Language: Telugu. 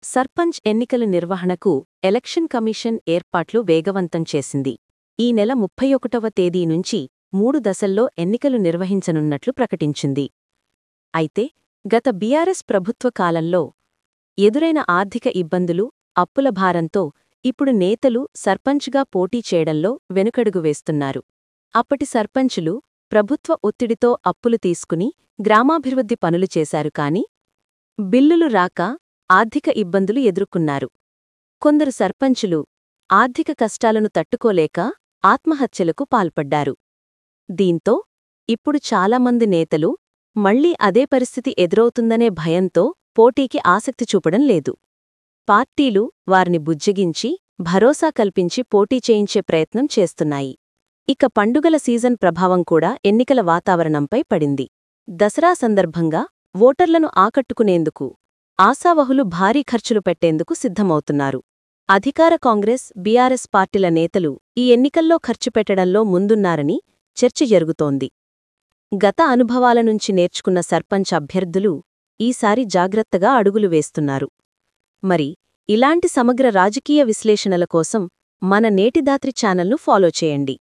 సర్పంచ్ ఎన్నికల నిర్వహణకు ఎలక్షన్ కమిషన్ ఏర్పాట్లు వేగవంతం చేసింది ఈ నెల ముప్పై ఒకటవ తేదీ నుంచి మూడు దశల్లో ఎన్నికలు నిర్వహించనున్నట్లు ప్రకటించింది అయితే గత బీఆర్ఎస్ ప్రభుత్వ కాలంలో ఎదురైన ఆర్థిక ఇబ్బందులు అప్పుల భారంతో ఇప్పుడు నేతలు సర్పంచ్గా పోటీ చేయడంలో వెనుకడుగు వేస్తున్నారు అప్పటి సర్పంచులు ప్రభుత్వ ఒత్తిడితో అప్పులు తీసుకుని గ్రామాభివృద్ధి పనులు చేశారు కాని బిల్లులు రాక ఆర్థిక ఇబ్బందులు ఎదుర్కొన్నారు కొందరు సర్పంచులు ఆర్థిక కష్టాలను తట్టుకోలేక ఆత్మహత్యలకు పాల్పడ్డారు దీంతో ఇప్పుడు చాలామంది నేతలు మళ్లీ అదే పరిస్థితి ఎదురవుతుందనే భయంతో పోటీకి ఆసక్తి చూపడం లేదు పార్టీలు వారిని బుజ్జగించి భరోసా కల్పించి పోటీ చేయించే ప్రయత్నం చేస్తున్నాయి ఇక పండుగల సీజన్ ప్రభావం కూడా ఎన్నికల వాతావరణంపై పడింది దసరా సందర్భంగా ఓటర్లను ఆకట్టుకునేందుకు ఆశావహులు భారీ ఖర్చులు పెట్టేందుకు సిద్ధమవుతున్నారు అధికార కాంగ్రెస్ బీఆర్ఎస్ పార్టీల నేతలు ఈ ఎన్నికల్లో ఖర్చు పెట్టడంలో ముందున్నారని చర్చ జరుగుతోంది గత అనుభవాల నుంచి నేర్చుకున్న సర్పంచ్ అభ్యర్థులు ఈసారి జాగ్రత్తగా అడుగులు వేస్తున్నారు మరి ఇలాంటి సమగ్ర రాజకీయ విశ్లేషణల కోసం మన నేటిదాత్రి ఛానల్ను ఫాలో చేయండి